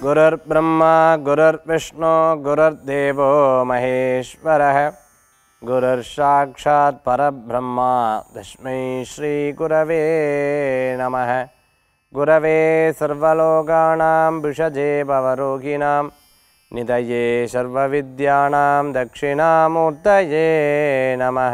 गुरुर्ब्रह्मा गुरुर्विष्णु गुरुर्देवो महेश्वरः गुरुर्साक्षात् परब्रह्मा तस्मै श्रीगुरवे नमः गुरवे सर्वलोकानां विषजे भवरोगिणां निधये सर्वविद्यानां दक्षिणामूर्तये நமः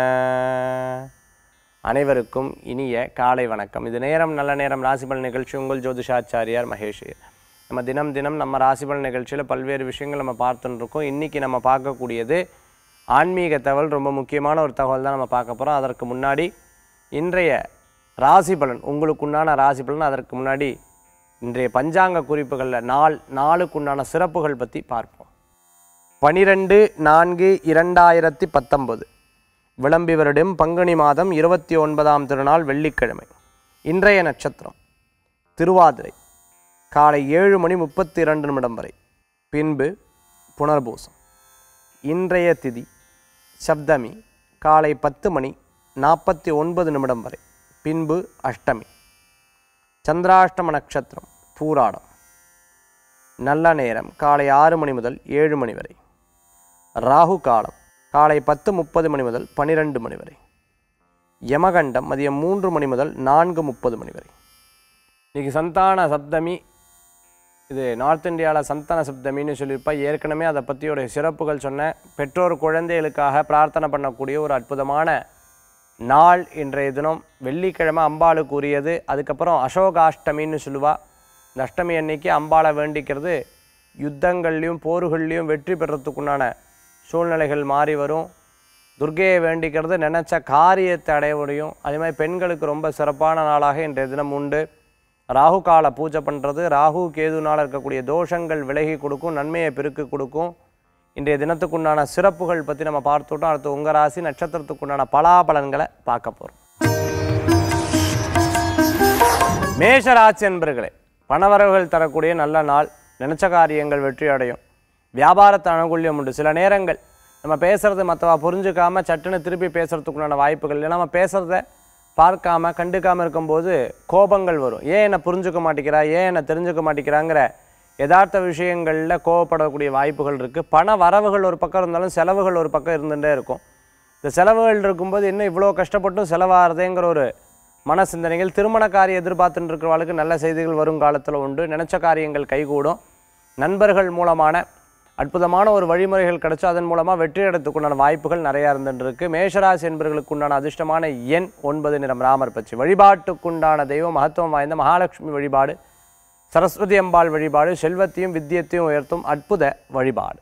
அனைவருக்கும் இனிய காலை வணக்கம் இது நேரம் நல்ல நேரம் ராசிபலன் நிகழ்ச்சி உங்கள் ஜோதிஷாச்சாரியார் மகேஷ் நம்ம தினம் தினம் நம்ம ராசிபலன் நிகழ்ச்சியில் பல்வேறு விஷயங்கள் நம்ம பார்த்துட்டு இருக்கோம் இன்றைக்கி நம்ம பார்க்கக்கூடியது ஆன்மீக தகவல் ரொம்ப முக்கியமான ஒரு தகவல் தான் நம்ம பார்க்க போகிறோம் அதற்கு முன்னாடி இன்றைய ராசி பலன் உங்களுக்கு உண்டான ராசி பலன் அதற்கு முன்னாடி இன்றைய பஞ்சாங்க குறிப்புகளில் நாள் நாளுக்குண்டான சிறப்புகள் பற்றி பார்ப்போம் பனிரெண்டு நான்கு இரண்டாயிரத்தி பத்தொன்பது விளம்பி வருடம் பங்குனி மாதம் இருபத்தி ஒன்பதாம் திருநாள் வெள்ளிக்கிழமை இன்றைய நட்சத்திரம் திருவாதிரை காலை ஏழு மணி முப்பத்தி இரண்டு நிமிடம் வரை பின்பு புனர்பூசம் இன்றைய திதி சப்தமி காலை பத்து மணி நாற்பத்தி ஒன்பது நிமிடம் வரை பின்பு அஷ்டமி சந்திராஷ்டம நட்சத்திரம் பூராடம் நல்ல நேரம் காலை ஆறு மணி முதல் ஏழு மணி வரை ராகு காலம் காலை பத்து முப்பது மணி முதல் பன்னிரெண்டு மணி வரை யமகண்டம் மதியம் மூன்று மணி முதல் நான்கு முப்பது மணி வரை இன்றைக்கி சந்தான சப்தமி இது நார்த் இந்தியாவில் சந்தான சப்தமின்னு சொல்லியிருப்பா ஏற்கனவே அதை பற்றியோட சிறப்புகள் சொன்னேன் பெற்றோர் குழந்தைகளுக்காக பிரார்த்தனை பண்ணக்கூடிய ஒரு அற்புதமான நாள் இன்றைய தினம் வெள்ளிக்கிழமை அம்பாளுக்கு உரியது அதுக்கப்புறம் அசோகாஷ்டமின்னு சொல்லுவா இந்த அஷ்டமி அன்னைக்கு அம்பாளை வேண்டிக்கிறது யுத்தங்கள்லையும் போர்கள்லையும் வெற்றி பெறத்துக்குண்டான சூழ்நிலைகள் மாறி வரும் துர்கையை வேண்டிக்கிறது நினச்ச காரியத்தை அடைய முடியும் அதே மாதிரி பெண்களுக்கு ரொம்ப சிறப்பான நாளாக இன்றைய தினம் உண்டு ராகு கால பூஜை பண்ணுறது ராகு கேதுனால் இருக்கக்கூடிய தோஷங்கள் விலகி கொடுக்கும் நன்மையை பெருக்கி கொடுக்கும் இன்றைய தினத்துக்குண்டான சிறப்புகள் பற்றி நம்ம பார்த்துட்டோம் அடுத்து உங்கள் ராசி நட்சத்திரத்துக்குண்டான பலாபலன்களை பார்க்க போகிறோம் மேஷராசி என்பர்களே பணவரவுகள் தரக்கூடிய நல்ல நாள் நினச்ச காரியங்கள் வெற்றி அடையும் வியாபாரத்தை அனுகூல்யம் உண்டு சில நேரங்கள் நம்ம பேசுறது மற்றவா புரிஞ்சுக்காம சட்டுன்னு திருப்பி பேசுறதுக்குண்டான வாய்ப்புகள் இல்லை நம்ம பேசுறத பார்க்காம கண்டுக்காம இருக்கும்போது கோபங்கள் வரும் ஏன் என்னை புரிஞ்சுக்க மாட்டேங்கிறா ஏன் என்னை தெரிஞ்சுக்க மாட்டேங்கிறாங்கிற யதார்த்த விஷயங்களில் கோவப்படக்கூடிய வாய்ப்புகள் இருக்குது பண வரவுகள் ஒரு பக்கம் இருந்தாலும் செலவுகள் ஒரு பக்கம் இருந்துகிட்டே இருக்கும் இந்த செலவுகள் இருக்கும்போது என்ன இவ்வளோ கஷ்டப்பட்டும் செலவாகிறதேங்கிற ஒரு மன சிந்தனைகள் திருமண காரியம் எதிர்பார்த்துட்டு இருக்கிறவளுக்கு நல்ல செய்திகள் வரும் காலத்தில் உண்டு நினச்ச காரியங்கள் கைகூடும் நண்பர்கள் மூலமான அற்புதமான ஒரு வழிமுறைகள் கிடைச்சு அதன் மூலமாக வெற்றி அடைத்துக்குண்டான வாய்ப்புகள் நிறையா இருந்துருக்கு மேஷராசி என்பவர்களுக்கு உண்டான அதிர்ஷ்டமான எண் ஒன்பது நிறம் ராமர் பச்சை வழிபாட்டுக்குண்டான தெய்வம் மகத்துவம் வாய்ந்த மகாலட்சுமி வழிபாடு சரஸ்வதி அம்பாள் வழிபாடு செல்வத்தையும் வித்தியத்தையும் உயர்த்தும் அற்புத வழிபாடு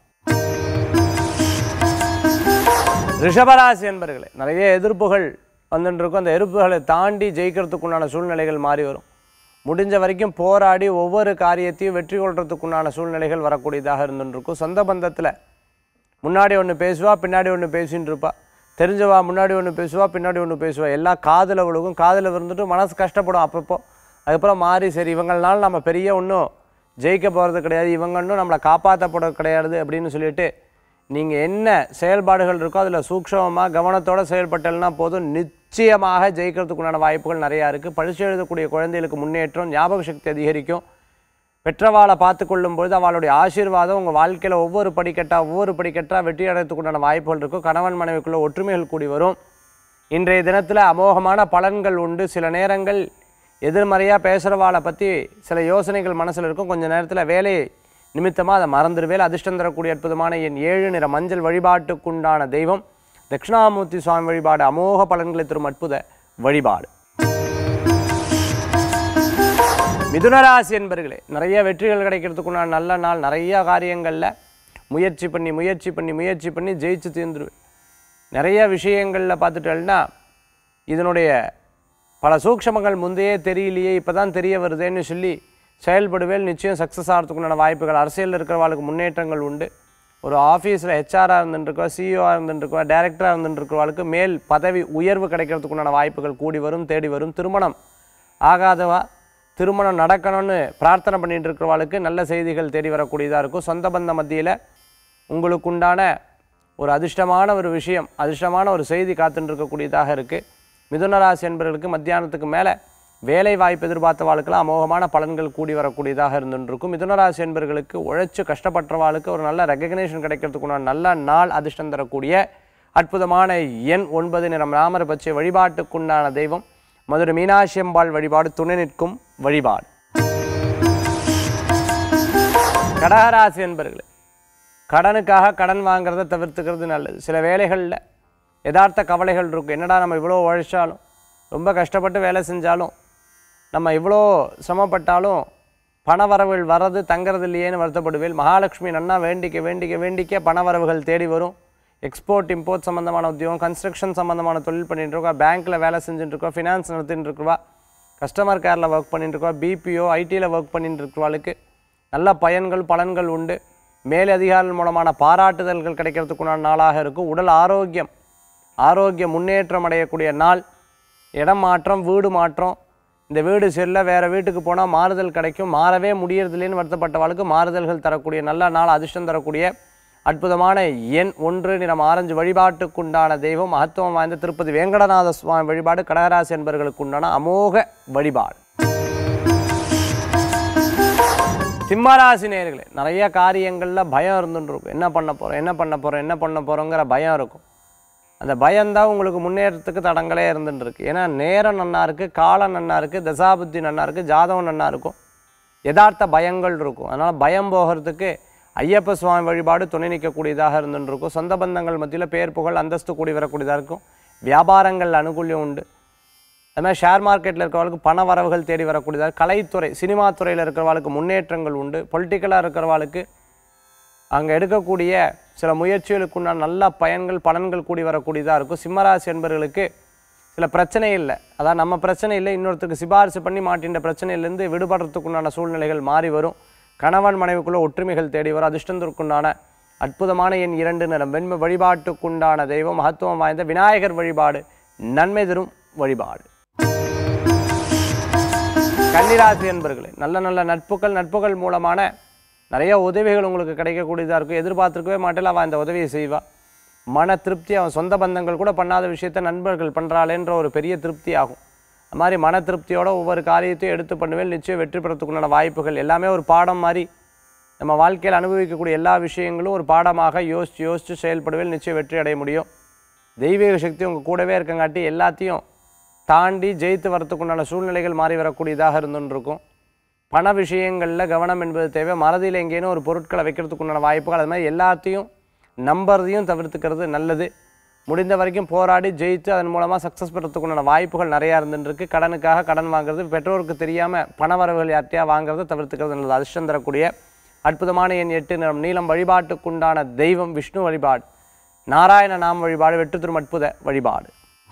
ரிஷபராசி என்பர்களே நிறைய எதிர்ப்புகள் வந்துட்டு இருக்கும் அந்த எதிர்ப்புகளை தாண்டி ஜெயிக்கிறதுக்குண்டான சூழ்நிலைகள் மாறி வரும் முடிஞ்ச வரைக்கும் போராடி ஒவ்வொரு காரியத்தையும் வெற்றி கொள்றதுக்குண்டான சூழ்நிலைகள் வரக்கூடியதாக இருந்துருக்கும் சொந்த பந்தத்தில் முன்னாடி ஒன்று பேசுவா பின்னாடி ஒன்று பேசின்னு இருப்பா தெரிஞ்சவா முன்னாடி ஒன்று பேசுவா பின்னாடி ஒன்று பேசுவா எல்லாம் காதில் விழுகும் காதில் விழுந்துட்டு மனசு கஷ்டப்படும் அப்பப்போ அதுக்கப்புறம் மாறி சரி இவங்களால நம்ம பெரிய ஒன்றும் ஜெயிக்க போகிறது கிடையாது இவங்க இன்னும் நம்மளை காப்பாற்றப்பட கிடையாது அப்படின்னு சொல்லிட்டு நீங்கள் என்ன செயல்பாடுகள் இருக்கோ அதில் சூக்ஷமமாக கவனத்தோடு செயல்பட்டல்னா போதும் நிச்சயமாக ஜெயிக்கிறதுக்குண்டான வாய்ப்புகள் நிறையா இருக்குது பரிசு எழுதக்கூடிய குழந்தைகளுக்கு முன்னேற்றம் ஞாபக சக்தி அதிகரிக்கும் பெற்றவாளை பார்த்து கொள்ளும்பொழுது அவளுடைய ஆசீர்வாதம் உங்கள் வாழ்க்கையில் ஒவ்வொரு படிக்கட்டாக ஒவ்வொரு படிக்கட்டாக வெற்றி அடையத்துக்குண்டான வாய்ப்புகள் இருக்கும் கணவன் மனைவிக்குள்ள ஒற்றுமைகள் கூடி வரும் இன்றைய தினத்தில் அமோகமான பலன்கள் உண்டு சில நேரங்கள் எதிர்மறையாக பேசுகிறவாளை பற்றி சில யோசனைகள் மனசில் இருக்கும் கொஞ்சம் நேரத்தில் வேலையை நிமித்தமாக அதை மறந்துடுவேல் அதிர்ஷ்டம் தரக்கூடிய அற்புதமான என் ஏழு நிற மஞ்சள் வழிபாட்டுக்குண்டான தெய்வம் தட்சிணாமூர்த்தி சுவாமி வழிபாடு அமோக பலன்களை தரும் அற்புத வழிபாடு மிதுனராசி என்பர்களே நிறைய வெற்றிகள் கிடைக்கிறதுக்குண்டான நல்ல நாள் நிறைய காரியங்களில் முயற்சி பண்ணி முயற்சி பண்ணி முயற்சி பண்ணி ஜெயிச்சு தீர்ந்துருவேன் நிறைய விஷயங்களில் பார்த்துட்டேன்னா இதனுடைய பல சூக்ஷமங்கள் முந்தையே தெரியலையே இப்போ தான் தெரிய வருதேன்னு சொல்லி செயல்படுவேல் நிச்சயம் சக்ஸஸ் ஆகிறதுக்குண்டான வாய்ப்புகள் அரசியலில் இருக்கிறவாளுக்கு முன்னேற்றங்கள் உண்டு ஒரு ஆஃபீஸில் ஹெச்ஆராக இருந்துருக்கோம் சிஇஓவாக இருந்துருக்கோம் டைரக்டராக இருந்துருக்கிறவாளுக்கு மேல் பதவி உயர்வு கிடைக்கிறதுக்குண்டான வாய்ப்புகள் கூடி வரும் தேடி வரும் திருமணம் ஆகாதவா திருமணம் நடக்கணும்னு பிரார்த்தனை பண்ணிட்டு இருக்கிறவாளுக்கு நல்ல செய்திகள் தேடி வரக்கூடியதாக இருக்கும் சொந்த பந்த மத்தியில் உங்களுக்குண்டான ஒரு அதிர்ஷ்டமான ஒரு விஷயம் அதிர்ஷ்டமான ஒரு செய்தி காத்துட்டு இருக்கக்கூடியதாக இருக்குது மிதுன ராசி என்பவர்களுக்கு மத்தியானத்துக்கு மேலே வேலை வாய்ப்பு எதிர்பார்த்தவாளுக்கெல்லாம் அமோகமான பலன்கள் கூடி வரக்கூடியதாக இருந்துருக்கும் மிதுனராசி என்பர்களுக்கு உழைச்சு கஷ்டப்பட்டவாளுக்கு ஒரு நல்ல ரெகக்னேஷன் கிடைக்கிறதுக்குண்டான நல்ல நாள் அதிர்ஷ்டம் தரக்கூடிய அற்புதமான எண் ஒன்பது நிறம் ராமர் பச்சை வழிபாட்டுக்குண்டான தெய்வம் மதுரை மீனாட்சி அம்பாள் வழிபாடு துணை நிற்கும் வழிபாடு கடகராசி என்பர்களே கடனுக்காக கடன் வாங்குறத தவிர்த்துக்கிறது நல்லது சில வேலைகளில் யதார்த்த கவலைகள் இருக்கும் என்னடா நம்ம இவ்வளோ உழைச்சாலும் ரொம்ப கஷ்டப்பட்டு வேலை செஞ்சாலும் நம்ம இவ்வளோ சிரமப்பட்டாலும் பணவரவுகள் வர்றது தங்கிறது இல்லையேன்னு வருத்தப்படுவேன் மகாலட்சுமி நன்னா வேண்டிக்க வேண்டிக்க வேண்டிக்க பணவரவுகள் தேடி வரும் எக்ஸ்போர்ட் இம்போர்ட் சம்மந்தமான உத்தியோகம் கன்ஸ்ட்ரக்ஷன் சம்மந்தமான தொழில் பண்ணிட்டு இருக்கோம் பேங்க்கில் வேலை செஞ்சுட்டு இருக்கோம் ஃபினான்ஸ் நடத்திட்டு இருக்குவா கஸ்டமர் கேரில் ஒர்க் பண்ணிட்டு இருக்கோம் பிபிஓ ஐடியில் ஒர்க் பண்ணிட்டு இருக்கிறவாளுக்கு நல்ல பயன்கள் பலன்கள் உண்டு மேல் அதிகாரிகள் மூலமான பாராட்டுதல்கள் கிடைக்கிறதுக்குண்டான நாளாக இருக்கும் உடல் ஆரோக்கியம் ஆரோக்கிய முன்னேற்றம் அடையக்கூடிய நாள் இடம் மாற்றம் வீடு மாற்றம் இந்த வீடு செல்ல வேறு வீட்டுக்கு போனால் மாறுதல் கிடைக்கும் மாறவே முடியறதில்லைன்னு வருத்தப்பட்டவாளுக்கு மாறுதல்கள் தரக்கூடிய நல்ல நாள் அதிர்ஷ்டம் தரக்கூடிய அற்புதமான எண் ஒன்று நிறம் ஆரஞ்சு வழிபாட்டுக்குண்டான தெய்வம் மகத்துவம் வாய்ந்த திருப்பதி வேங்கடநாத சுவாமி வழிபாடு கடகராசி என்பர்களுக்கு உண்டான அமோக வழிபாடு சிம்மராசி நேர்களே நிறைய காரியங்களில் பயம் இருந்துட்டு இருக்கும் என்ன பண்ண போகிறோம் என்ன பண்ண போகிறோம் என்ன பண்ண போகிறோங்கிற பயம் இருக்கும் அந்த பயம்தான் உங்களுக்கு முன்னேறத்துக்கு தடங்களே இருந்துட்டு இருக்கு ஏன்னா நேரம் நன்னா இருக்குது காலம் நன்னா இருக்குது தசாபுத்தி நன்னா இருக்குது ஜாதகம் நன்னா இருக்கும் யதார்த்த பயங்கள் இருக்கும் அதனால் பயம் போகிறதுக்கு ஐயப்ப சுவாமி வழிபாடு துணை நிற்கக்கூடியதாக இருந்துட்டு இருக்கும் சொந்த பந்தங்கள் மத்தியில் பேர் புகழ் அந்தஸ்து கூடி வரக்கூடியதாக இருக்கும் வியாபாரங்கள் அனுகூல்யம் உண்டு அது மாதிரி ஷேர் மார்க்கெட்டில் இருக்கிறவங்களுக்கு பண வரவுகள் தேடி வரக்கூடியதாக கலைத்துறை சினிமா துறையில் இருக்கிறவங்களுக்கு முன்னேற்றங்கள் உண்டு பொலிட்டிக்கலாக இருக்கிறவங்களுக்கு அங்கே எடுக்கக்கூடிய சில முயற்சிகளுக்குண்டான நல்ல பயன்கள் பலன்கள் கூடி வரக்கூடியதாக இருக்கும் சிம்மராசி என்பவர்களுக்கு சில பிரச்சனை இல்லை அதான் நம்ம பிரச்சனை இல்லை இன்னொருத்தருக்கு சிபாரிசு பண்ணி மாட்டின்ற பிரச்சனையிலேருந்து விடுபடுறதுக்குண்டான சூழ்நிலைகள் மாறி வரும் கணவன் மனைவிக்குள்ள ஒற்றுமைகள் தேடி வரும் அதிர்ஷ்டத்திற்குண்டான அற்புதமான எண் இரண்டு நிறம் வெண்மை வழிபாட்டுக்குண்டான தெய்வம் மகத்துவம் வாய்ந்த விநாயகர் வழிபாடு நன்மை தரும் வழிபாடு கன்னிராசி என்பர்களே நல்ல நல்ல நட்புகள் நட்புகள் மூலமான நிறைய உதவிகள் உங்களுக்கு கிடைக்கக்கூடியதாக இருக்கும் எதிர்பார்த்துருக்கவே மாட்டேல அவன் அந்த உதவியை செய்வா மன திருப்தி அவன் சொந்த பந்தங்கள் கூட பண்ணாத விஷயத்த நண்பர்கள் பண்ணுறாளேன்ற ஒரு பெரிய திருப்தி ஆகும் அது மாதிரி மன திருப்தியோட ஒவ்வொரு காரியத்தையும் எடுத்து பண்ணுவேன் நிச்சயம் வெற்றி பெறத்துக்குண்டான வாய்ப்புகள் எல்லாமே ஒரு பாடம் மாதிரி நம்ம வாழ்க்கையில் அனுபவிக்கக்கூடிய எல்லா விஷயங்களும் ஒரு பாடமாக யோசித்து யோசித்து செயல்படுவேன் நிச்சயம் வெற்றி அடைய முடியும் தெய்வீக சக்தி உங்கள் கூடவே இருக்கங்காட்டி எல்லாத்தையும் தாண்டி ஜெயித்து வரத்துக்குண்டான சூழ்நிலைகள் மாறி வரக்கூடியதாக இருந்துன்னு இருக்கும் பண விஷயங்களில் கவனம் என்பது தேவை மறதியில் எங்கேனும் ஒரு பொருட்களை வைக்கிறதுக்குண்டான வாய்ப்புகள் அது மாதிரி எல்லாத்தையும் நம்புறதையும் தவிர்த்துக்கிறது நல்லது முடிந்த வரைக்கும் போராடி ஜெயித்து அதன் மூலமாக சக்ஸஸ் பெறத்துக்குண்டான வாய்ப்புகள் நிறையா இருந்துட்டு இருக்கு கடனுக்காக கடன் வாங்குறது பெற்றோருக்கு தெரியாமல் பண வரவுகள் யார்ட்டையா வாங்குறத தவிர்த்துக்கிறது நல்லது அதிர்ஷ்டம் தரக்கூடிய அற்புதமான எண் எட்டு நிறம் நீளம் வழிபாட்டுக்குண்டான தெய்வம் விஷ்ணு வழிபாடு நாராயண நாம வழிபாடு வெற்றி தரும் அற்புத வழிபாடு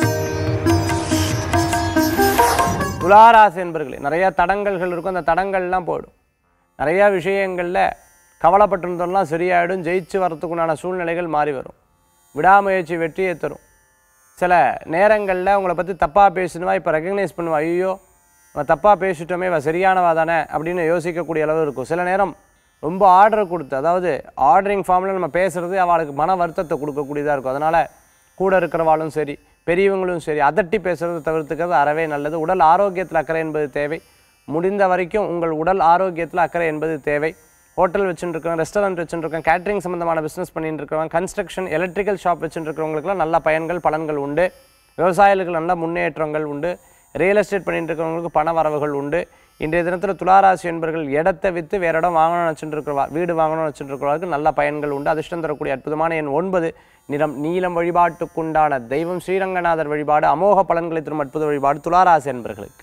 துளாராசி என்பர்களே நிறைய தடங்கல்கள் இருக்கும் அந்த தடங்கள்லாம் போயிடும் நிறைய விஷயங்களில் கவலைப்பட்டிருந்தோம்லாம் சரியாயிடும் ஜெயிச்சு வரத்துக்குண்டான சூழ்நிலைகள் மாறி வரும் விடாமுயற்சி வெற்றியை தரும் சில நேரங்களில் உங்களை பற்றி தப்பாக பேசினுவா இப்போ ரெகக்னைஸ் பண்ணுவா ஐயோ நம்ம தப்பாக பேசிட்டோமே இவ சரியானவா தானே அப்படின்னு யோசிக்கக்கூடிய அளவு இருக்கும் சில நேரம் ரொம்ப ஆர்டர் கொடுத்து அதாவது ஆர்டரிங் ஃபார்மில் நம்ம பேசுகிறது அவளுக்கு மன வருத்தத்தை கொடுக்கக்கூடியதாக இருக்கும் அதனால் கூட இருக்கிறவாளும் சரி பெரியவங்களும் சரி அதட்டி பேசுகிறத தவிர்த்துக்கிறது அறவே நல்லது உடல் ஆரோக்கியத்தில் அக்கறை என்பது தேவை முடிந்த வரைக்கும் உங்கள் உடல் ஆரோக்கியத்தில் அக்கறை என்பது தேவை ஹோட்டல் வச்சுருக்கோம் ரெஸ்டாரண்ட் வச்சுருக்கோம் கேட்ரிங் சம்மந்தமான பிஸ்னஸ் பண்ணிட்டு இருக்கிறவங்க கன்ஸ்ட்ரக்ஷன் எலக்ட்ரிக்கல் ஷாப் வச்சுருக்கிறவங்களுக்குலாம் நல்ல பயன்கள் பலன்கள் உண்டு விவசாயிகளுக்கு நல்ல முன்னேற்றங்கள் உண்டு ரியல் எஸ்டேட் பண்ணிட்டு இருக்கிறவங்களுக்கு பண வரவுகள் உண்டு இன்றைய தினத்தில் துளாராசி என்பர்கள் இடத்தை விற்று வேறு இடம் வாங்கணும்னு வச்சுட்டு இருக்கிறவா வீடு வாங்கணும்னு வச்சுட்டு இருக்கிறவங்களுக்கு நல்ல பயன்கள் உண்டு அதிர்ஷ்டம் தரக்கூடிய அற்புதமான எண் ஒன்பது நிறம் நீலம் வழிபாட்டுக்குண்டான தெய்வம் ஸ்ரீரங்கநாதர் வழிபாடு அமோக பலன்களை தரும் அற்புத வழிபாடு துளாராசி என்பர்களுக்கு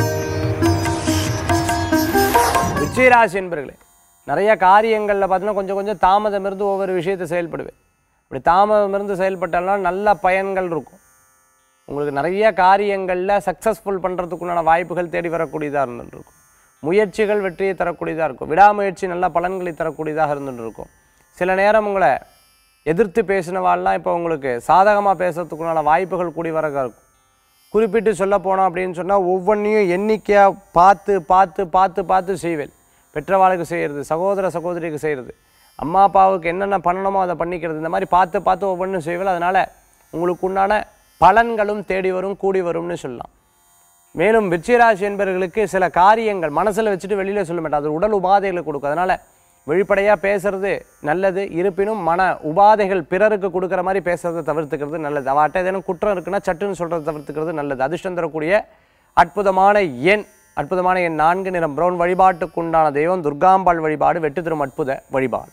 விருச்சிகராசி என்பர்களே நிறைய காரியங்களில் பார்த்தீங்கன்னா கொஞ்சம் கொஞ்சம் தாமதம் இருந்து ஒவ்வொரு விஷயத்தை செயல்படுவேன் இப்படி தாமதம் இருந்து செயல்பட்டாலும் நல்ல பயன்கள் இருக்கும் உங்களுக்கு நிறைய காரியங்களில் சக்ஸஸ்ஃபுல் பண்ணுறதுக்குண்டான வாய்ப்புகள் தேடி வரக்கூடியதாக இருந்துட்டு இருக்கும் முயற்சிகள் வெற்றியை தரக்கூடியதாக இருக்கும் விடாமுயற்சி நல்ல பலன்களை தரக்கூடியதாக இருந்துட்டு இருக்கும் சில நேரம் உங்களை எதிர்த்து பேசினவாள்லாம் இப்போ உங்களுக்கு சாதகமாக பேசுறதுக்குண்டான வாய்ப்புகள் கூடி வர இருக்கும் குறிப்பிட்டு சொல்ல போனோம் அப்படின்னு சொன்னால் ஒவ்வொன்றையும் எண்ணிக்கையாக பார்த்து பார்த்து பார்த்து பார்த்து செய்வேன் பெற்றவாளுக்கு செய்கிறது சகோதர சகோதரிக்கு செய்கிறது அம்மா அப்பாவுக்கு என்னென்ன பண்ணணுமோ அதை பண்ணிக்கிறது இந்த மாதிரி பார்த்து பார்த்து ஒவ்வொன்றும் செய்வேன் அதனால் உங்களுக்கு உண்டான பலன்களும் தேடி வரும் கூடி வரும்னு சொல்லலாம் மேலும் விருச்சிகராசி என்பவர்களுக்கு சில காரியங்கள் மனசில் வச்சுட்டு வெளியில் சொல்ல மாட்டேன் அது உடல் உபாதைகளை கொடுக்கும் அதனால் வெளிப்படையாக பேசுறது நல்லது இருப்பினும் மன உபாதைகள் பிறருக்கு கொடுக்குற மாதிரி பேசுறதை தவிர்த்துக்கிறது நல்லது அவட்ட ஏதேனும் குற்றம் இருக்குன்னா சட்டுன்னு சொல்கிறத தவிர்த்துக்கிறது நல்லது அதிர்ஷ்டம் தரக்கூடிய அற்புதமான எண் அற்புதமான எண் நான்கு நிறம் பிரவுன் வழிபாட்டுக்குண்டான தெய்வம் துர்காம்பாள் வழிபாடு வெட்டு தரும் அற்புத வழிபாடு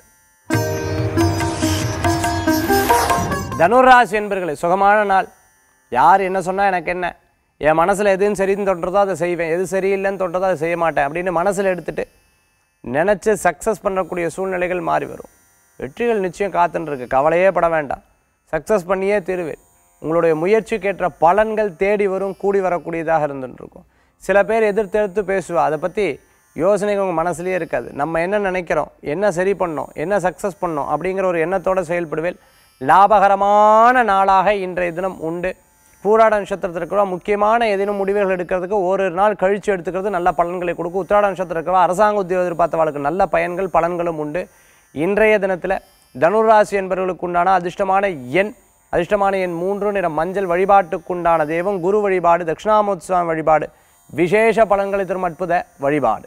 தனுராசி என்பர்களே சுகமான நாள் யார் என்ன சொன்னால் எனக்கு என்ன என் மனசில் எதுவும் சரின்னு தோன்றதோ அதை செய்வேன் எது சரியில்லைன்னு தோன்றதோ அதை செய்ய மாட்டேன் அப்படின்னு மனசில் எடுத்துட்டு நினச்சி சக்ஸஸ் பண்ணக்கூடிய சூழ்நிலைகள் மாறி வரும் வெற்றிகள் நிச்சயம் காத்துன்னு இருக்கு கவலையே பட வேண்டாம் சக்ஸஸ் பண்ணியே தீருவேன் உங்களுடைய முயற்சிக்கேற்ற பலன்கள் தேடி வரும் கூடி வரக்கூடியதாக இருந்துட்டு இருக்கும் சில பேர் எதிர்த்து எதிர்த்து பேசுவா அதை பற்றி யோசனைகள் உங்கள் மனசுலயே இருக்காது நம்ம என்ன நினைக்கிறோம் என்ன சரி பண்ணோம் என்ன சக்ஸஸ் பண்ணோம் அப்படிங்கிற ஒரு எண்ணத்தோடு செயல்படுவேன் லாபகரமான நாளாக இன்றைய தினம் உண்டு பூராட நட்சத்திரத்திற்கு முக்கியமான ஏதேனும் முடிவுகள் எடுக்கிறதுக்கு ஒரு நாள் கழித்து எடுத்துக்கிறது நல்ல பலன்களை கொடுக்கும் உத்திராட நட்சத்திரத்தில் அரசாங்க உத்தியோகம் எதிர்பார்த்தவர்களுக்கு நல்ல பயன்கள் பலன்களும் உண்டு இன்றைய தினத்தில் தனுராசி என்பவர்களுக்கு உண்டான அதிர்ஷ்டமான எண் அதிர்ஷ்டமான எண் மூன்று நிற மஞ்சள் வழிபாட்டுக்குண்டான தெய்வம் குரு வழிபாடு தட்சிணாமோத்சவம் வழிபாடு விசேஷ பலன்களை தரும் அற்புத வழிபாடு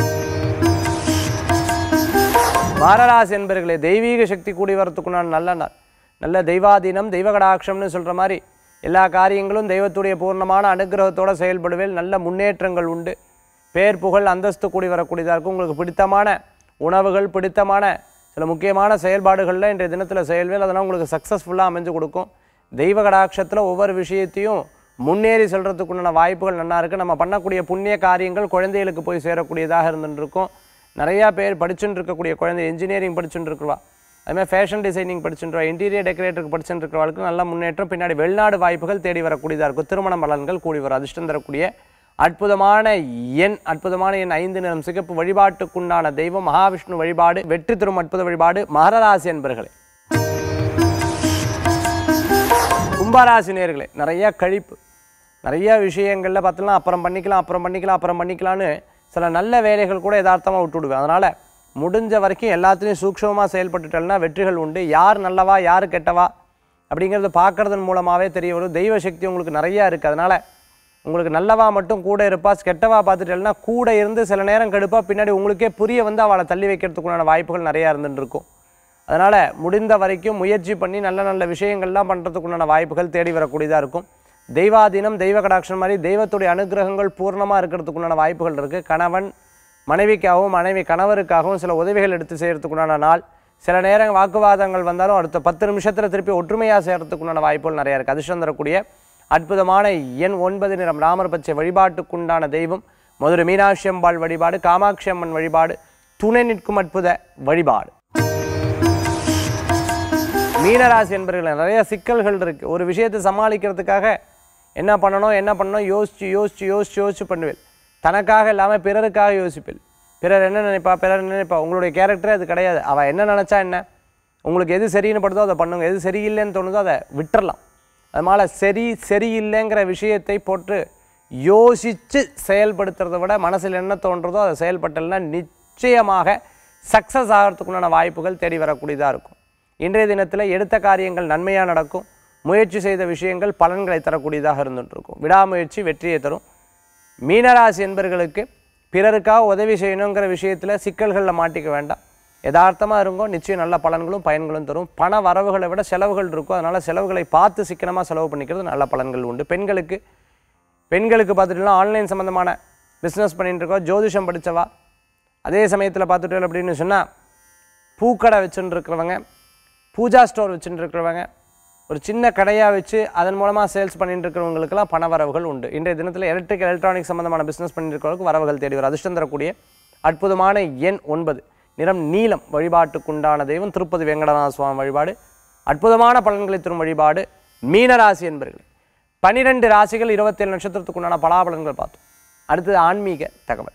மாரராசி என்பர்களே தெய்வீக சக்தி கூடி வரத்துக்குண்டான நல்ல நாள் நல்ல தெய்வாதீனம் தெய்வ கடாட்சம்னு சொல்கிற மாதிரி எல்லா காரியங்களும் தெய்வத்துடைய பூர்ணமான அனுகிரகத்தோடு செயல்படுவேல் நல்ல முன்னேற்றங்கள் உண்டு பேர் புகழ் அந்தஸ்து கூடி வரக்கூடியதாக இருக்கும் உங்களுக்கு பிடித்தமான உணவுகள் பிடித்தமான சில முக்கியமான செயல்பாடுகளில் இன்றைய தினத்தில் செயல்வேல் அதெல்லாம் உங்களுக்கு சக்ஸஸ்ஃபுல்லாக அமைஞ்சு கொடுக்கும் தெய்வ கடாட்சத்தில் ஒவ்வொரு விஷயத்தையும் முன்னேறி செல்றதுக்குண்டான வாய்ப்புகள் நல்லா இருக்குது நம்ம பண்ணக்கூடிய புண்ணிய காரியங்கள் குழந்தைகளுக்கு போய் சேரக்கூடியதாக இருந்துட்டு இருக்கும் நிறையா பேர் படிச்சுட்டு இருக்கக்கூடிய குழந்தை இன்ஜினியரிங் படிச்சுட்டு இருக்கிறவா அதுமாதிரி ஃபேஷன் டிசைனிங் படிச்சுட்டு இன்டீரியர் டெக்கரேட்டருக்கு படிச்சுட்டு இருக்கிறவங்களுக்கு நல்ல முன்னேற்றம் பின்னாடி வெளிநாடு வாய்ப்புகள் தேடி வரக்கூடியதாக இருக்கும் திருமண பலன்கள் கூடி வரும் அதிர்ஷ்டம் தரக்கூடிய அற்புதமான எண் அற்புதமான எண் ஐந்து நிறம் சிகப்பு வழிபாட்டுக்குண்டான தெய்வம் மகாவிஷ்ணு வழிபாடு வெற்றி தரும் அற்புத வழிபாடு மகராசி என்பர்களே கும்பராசி நேர்களே நிறைய கழிப்பு நிறைய விஷயங்களில் பார்த்தோம்னா அப்புறம் பண்ணிக்கலாம் அப்புறம் பண்ணிக்கலாம் அப்புறம் பண்ணிக்கலான்னு சில நல்ல வேலைகள் கூட யதார்த்தமாக விட்டுவிடுவேன் அதனால் முடிஞ்ச வரைக்கும் எல்லாத்துலேயும் சூக்ஷமமாக செயல்பட்டுட்டேன்னா வெற்றிகள் உண்டு யார் நல்லவா யார் கெட்டவா அப்படிங்கிறத பார்க்கறதன் மூலமாகவே தெரிய வரும் தெய்வ சக்தி உங்களுக்கு நிறையா இருக்குது அதனால் உங்களுக்கு நல்லவா மட்டும் கூட இருப்பா கெட்டவா பார்த்துட்டேன்னா கூட இருந்து சில நேரம் கெடுப்பா பின்னாடி உங்களுக்கே புரிய வந்து அவளை தள்ளி வைக்கிறதுக்குண்டான வாய்ப்புகள் நிறையா இருந்துட்டு இருக்கும் அதனால் முடிந்த வரைக்கும் முயற்சி பண்ணி நல்ல நல்ல விஷயங்கள்லாம் பண்ணுறதுக்குண்டான வாய்ப்புகள் தேடி வரக்கூடியதாக இருக்கும் தெய்வாதீனம் தெய்வ கடாட்சம் மாதிரி தெய்வத்துடைய அனுகிரகங்கள் பூர்ணமாக இருக்கிறதுக்குண்டான வாய்ப்புகள் இருக்குது கணவன் மனைவிக்காகவும் மனைவி கணவருக்காகவும் சில உதவிகள் எடுத்து செய்கிறதுக்குண்டான நாள் சில நேரம் வாக்குவாதங்கள் வந்தாலும் அடுத்த பத்து நிமிஷத்தில் திருப்பி ஒற்றுமையாக செய்கிறதுக்குண்டான வாய்ப்புகள் நிறையா இருக்குது அதிர்ஷ்டம் தரக்கூடிய அற்புதமான எண் ஒன்பது நிறம் ராமர் பச்சை வழிபாட்டுக்குண்டான தெய்வம் மதுரை மீனாட்சி அம்பாள் வழிபாடு காமாட்சி அம்மன் வழிபாடு துணை நிற்கும் அற்புத வழிபாடு மீனராசி என்பவர்கள் நிறைய சிக்கல்கள் இருக்குது ஒரு விஷயத்தை சமாளிக்கிறதுக்காக என்ன பண்ணணும் என்ன பண்ணணும் யோசிச்சு யோசிச்சு யோசிச்சு யோசிச்சு பண்ணுவேன் தனக்காக இல்லாமல் பிறருக்காக யோசிப்பேன் பிறர் என்ன நினைப்பா பிறர் என்ன நினைப்பா உங்களுடைய கேரக்டரே அது கிடையாது அவள் என்ன நினச்சா என்ன உங்களுக்கு எது சரின்னு படுதோ அதை பண்ணுங்க எது சரியில்லைன்னு தோணுதோ அதை விட்டுறலாம் அதனால் சரி சரியில்லைங்கிற விஷயத்தை போட்டு யோசித்து செயல்படுத்துறதை விட மனசில் என்ன தோன்றதோ அதை செயல்பட்டலைன்னா நிச்சயமாக சக்ஸஸ் ஆகிறதுக்குண்டான வாய்ப்புகள் தேடி வரக்கூடியதாக இருக்கும் இன்றைய தினத்தில் எடுத்த காரியங்கள் நன்மையாக நடக்கும் முயற்சி செய்த விஷயங்கள் பலன்களை தரக்கூடியதாக இருந்துட்டு இருக்கும் விடாமுயற்சி வெற்றியை தரும் மீனராசி என்பர்களுக்கு பிறருக்காக உதவி செய்யணுங்கிற விஷயத்தில் சிக்கல்களில் மாட்டிக்க வேண்டாம் யதார்த்தமாக இருங்கோ நிச்சயம் நல்ல பலன்களும் பயன்களும் தரும் பண வரவுகளை விட செலவுகள் இருக்கும் அதனால் செலவுகளை பார்த்து சிக்கனமாக செலவு பண்ணிக்கிறது நல்ல பலன்கள் உண்டு பெண்களுக்கு பெண்களுக்கு பார்த்துட்டுலாம் ஆன்லைன் சம்மந்தமான பிஸ்னஸ் பண்ணிட்டு இருக்கோம் ஜோதிஷம் படித்தவா அதே சமயத்தில் பார்த்துட்டு அப்படின்னு சொன்னால் பூக்கடை வச்சுட்டு இருக்கிறவங்க பூஜா ஸ்டோர் வச்சுட்டு இருக்கிறவங்க ஒரு சின்ன கடையாக வச்சு அதன் மூலமாக சேல்ஸ் பண்ணிட்டு இருக்கிறவங்களுக்கெல்லாம் பண வரவுகள் உண்டு இன்றைய தினத்தில் எலக்ட்ரிக் எலக்ட்ரானிக் சம்மந்தமான பிஸ்னஸ் பண்ணிட்டு இருக்கிறவங்களுக்கு வரவுகள் தேடி வரும் அதிர்ஷ்டம் தரக்கூடிய அற்புதமான எண் ஒன்பது நிறம் நீலம் வழிபாட்டுக்குண்டான தெய்வம் திருப்பதி வெங்கடநாத சுவாமி வழிபாடு அற்புதமான பலன்களை தரும் வழிபாடு மீனராசி என்பர்கள் பனிரெண்டு ராசிகள் இருபத்தேழு நட்சத்திரத்துக்குண்டான பலாபலன்கள் பார்த்தோம் அடுத்தது ஆன்மீக தகவல்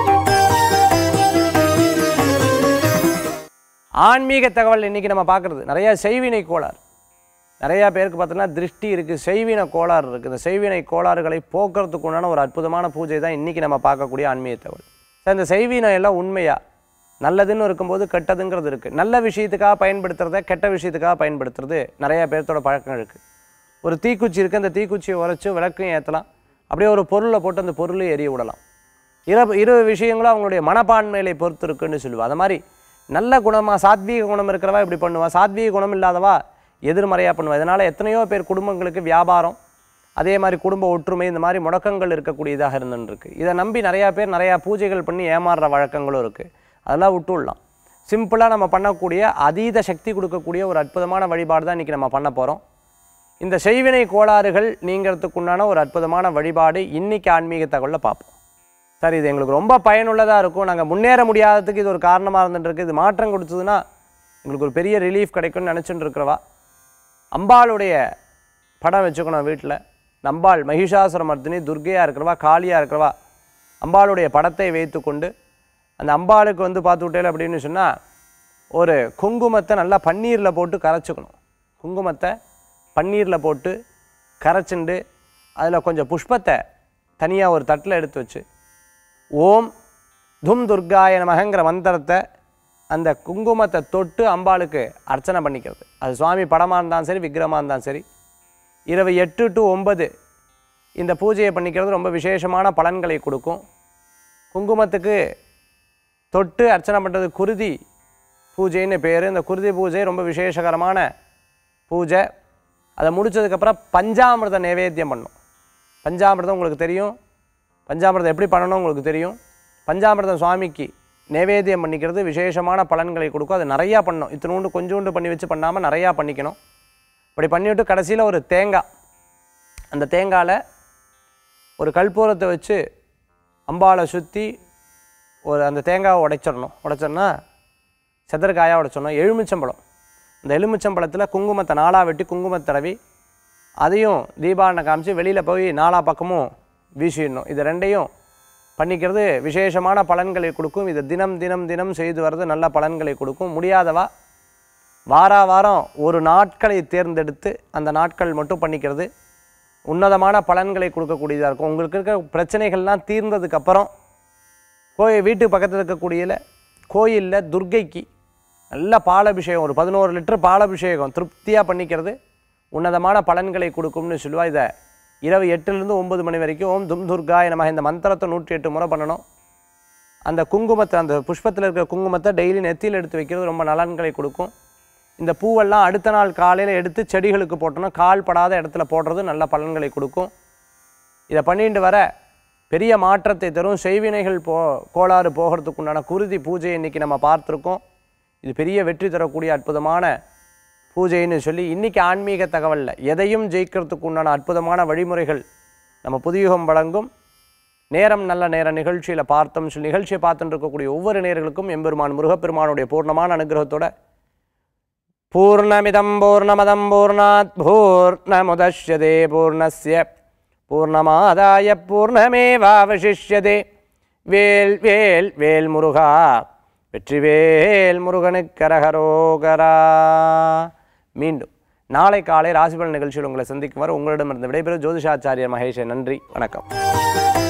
ஆன்மீக தகவல் இன்றைக்கி நம்ம பார்க்குறது நிறைய செய்வினை கோளாறு நிறையா பேருக்கு பார்த்தோன்னா திருஷ்டி இருக்குது செய்வின கோளாறு இருக்குது இந்த செய்வினை கோளாறுகளை போக்குறதுக்கு உண்டான ஒரு அற்புதமான பூஜை தான் இன்றைக்கி நம்ம பார்க்கக்கூடிய ஆன்மீக தகவல் சார் இந்த செய்வினை எல்லாம் உண்மையா நல்லதுன்னு இருக்கும்போது கெட்டதுங்கிறது இருக்குது நல்ல விஷயத்துக்காக பயன்படுத்துறத கெட்ட விஷயத்துக்காக பயன்படுத்துறது நிறையா பேர்த்தோட பழக்கம் இருக்குது ஒரு தீக்குச்சி இருக்குது அந்த தீக்குச்சியை உரைச்சி விளக்கும் ஏற்றலாம் அப்படியே ஒரு பொருளை போட்டு அந்த பொருளை எரிய விடலாம் இரு இரு விஷயங்களும் அவங்களுடைய மனப்பான்மையை பொறுத்து இருக்குன்னு சொல்லுவா அது மாதிரி நல்ல குணமாக சாத்வீக குணம் இருக்கிறவா இப்படி பண்ணுவா சாத்வீக குணம் இல்லாதவா எதிர்மறையாக பண்ணுவா இதனால் எத்தனையோ பேர் குடும்பங்களுக்கு வியாபாரம் அதே மாதிரி குடும்ப ஒற்றுமை இந்த மாதிரி முடக்கங்கள் இருக்கக்கூடியதாக இருந்துருக்கு இதை நம்பி நிறையா பேர் நிறையா பூஜைகள் பண்ணி ஏமாறுற வழக்கங்களும் இருக்குது அதெல்லாம் விட்டுடலாம் சிம்பிளாக நம்ம பண்ணக்கூடிய அதீத சக்தி கொடுக்கக்கூடிய ஒரு அற்புதமான வழிபாடு தான் இன்றைக்கி நம்ம பண்ண போகிறோம் இந்த செய்வினை கோளாறுகள் நீங்கிறதுக்கு உண்டான ஒரு அற்புதமான வழிபாடு இன்னைக்கு ஆன்மீக தகவலில் பார்ப்போம் சார் இது எங்களுக்கு ரொம்ப பயனுள்ளதாக இருக்கும் நாங்கள் முன்னேற முடியாததுக்கு இது ஒரு காரணமாக இருந்துட்டுருக்கு இது மாற்றம் கொடுத்ததுன்னா எங்களுக்கு ஒரு பெரிய ரிலீஃப் கிடைக்கும்னு நினச்சிட்டு இருக்கிறவா அம்பாளுடைய படம் வச்சுக்கணும் வீட்டில் அம்பாள் மகிஷாசுரமர்த்தினி துர்க்கையாக இருக்கிறவா காளியாக இருக்கிறவா அம்பாளுடைய படத்தை வைத்துக்கொண்டு அந்த அம்பாளுக்கு வந்து பார்த்து விட்டேன் அப்படின்னு சொன்னால் ஒரு குங்குமத்தை நல்லா பன்னீரில் போட்டு கரைச்சிக்கணும் குங்குமத்தை பன்னீரில் போட்டு கரைச்சிண்டு அதில் கொஞ்சம் புஷ்பத்தை தனியாக ஒரு தட்டில் எடுத்து வச்சு ஓம் தும் துர்காய நமகங்கிற மந்திரத்தை அந்த குங்குமத்தை தொட்டு அம்பாளுக்கு அர்ச்சனை பண்ணிக்கிறது அது சுவாமி படமாக இருந்தாலும் சரி விக்கிரமாக இருந்தாலும் சரி இரவு எட்டு டு ஒன்பது இந்த பூஜையை பண்ணிக்கிறது ரொம்ப விசேஷமான பலன்களை கொடுக்கும் குங்குமத்துக்கு தொட்டு அர்ச்சனை பண்ணுறது குருதி பூஜைன்னு பேர் இந்த குருதி பூஜை ரொம்ப விசேஷகரமான பூஜை அதை முடிச்சதுக்கப்புறம் பஞ்சாமிர்த நைவேத்தியம் பண்ணும் பஞ்சாமிர்தம் உங்களுக்கு தெரியும் பஞ்சாமிர்தம் எப்படி பண்ணணும் உங்களுக்கு தெரியும் பஞ்சாமிர்தம் சுவாமிக்கு நைவேத்தியம் பண்ணிக்கிறது விசேஷமான பலன்களை கொடுக்கும் அது நிறையா பண்ணணும் இத்தினூண்டு கொஞ்சோண்டு பண்ணி வச்சு பண்ணாமல் நிறையா பண்ணிக்கணும் இப்படி பண்ணிவிட்டு கடைசியில் ஒரு தேங்காய் அந்த தேங்காயில் ஒரு கற்பூரத்தை வச்சு அம்பாளை சுற்றி ஒரு அந்த தேங்காவை உடைச்சிடணும் உடைச்சோன்னா செதற்காயாக உடைச்சிடணும் எலுமிச்சம்பழம் இந்த எலுமிச்சம்பழத்தில் குங்குமத்தை நாளாக வெட்டி குங்குமத்தை தடவி அதையும் தீபாவளை காமிச்சு வெளியில் போய் நாலா பக்கமும் வீசிடணும் இது ரெண்டையும் பண்ணிக்கிறது விசேஷமான பலன்களை கொடுக்கும் இது தினம் தினம் தினம் செய்து வர்றது நல்ல பலன்களை கொடுக்கும் முடியாதவா வாரா வாரம் ஒரு நாட்களை தேர்ந்தெடுத்து அந்த நாட்கள் மட்டும் பண்ணிக்கிறது உன்னதமான பலன்களை கொடுக்கக்கூடியதாக இருக்கும் உங்களுக்கு இருக்க பிரச்சனைகள்லாம் தீர்ந்ததுக்கப்புறம் கோயில் வீட்டுக்கு பக்கத்தில் இருக்கக்கூடியல கோயிலில் துர்க்கைக்கு நல்ல பாலபிஷேகம் ஒரு பதினோரு லிட்டர் பாலபிஷேகம் திருப்தியாக பண்ணிக்கிறது உன்னதமான பலன்களை கொடுக்கும்னு சொல்லுவா இதை இரவு எட்டுலேருந்து ஒம்பது மணி வரைக்கும் ஓம் தும் துர்காய நம இந்த மந்திரத்தை நூற்றி எட்டு முறை பண்ணணும் அந்த குங்குமத்தை அந்த புஷ்பத்தில் இருக்கிற குங்குமத்தை டெய்லி நெத்தியில் எடுத்து வைக்கிறது ரொம்ப நலன்களை கொடுக்கும் இந்த பூவெல்லாம் அடுத்த நாள் காலையில் எடுத்து செடிகளுக்கு போட்டோம்னா கால் படாத இடத்துல போடுறது நல்ல பலன்களை கொடுக்கும் இதை பண்ணிட்டு வர பெரிய மாற்றத்தை தரும் செய்வினைகள் போ கோளாறு போகிறதுக்கு உண்டான குருதி பூஜை இன்றைக்கி நம்ம பார்த்துருக்கோம் இது பெரிய வெற்றி தரக்கூடிய அற்புதமான பூஜைன்னு சொல்லி இன்றைக்கி ஆன்மீக தகவலில் எதையும் ஜெயிக்கிறதுக்கு உண்டான அற்புதமான வழிமுறைகள் நம்ம புதியுகம் வழங்கும் நேரம் நல்ல நேர நிகழ்ச்சியில் பார்த்தோம் சொல்லி நிகழ்ச்சியை பார்த்துட்டு இருக்கக்கூடிய ஒவ்வொரு நேர்களுக்கும் எம்பெருமான் முருகப்பெருமானுடைய பூர்ணமான அனுகிரகத்தோட பூர்ணமிதம் பூர்ணமதம் பூர்ணாத் பூர்ணமுதஷ்யதே பூர்ணஸ்ய பூர்ணமாதாய பூர்ணமேவாவசிஷ்யதே வேல் வேல் வேல் முருகா வெற்றிவேல் முருகனுக்கரகரோகரா மீண்டும் நாளை காலை ராசிபலன் நிகழ்ச்சியில் உங்களை சந்திக்கும் வரை உங்களிடமிருந்து விடைபெறும் ஜோதிஷாச்சாரியர் மகேஷன் நன்றி வணக்கம்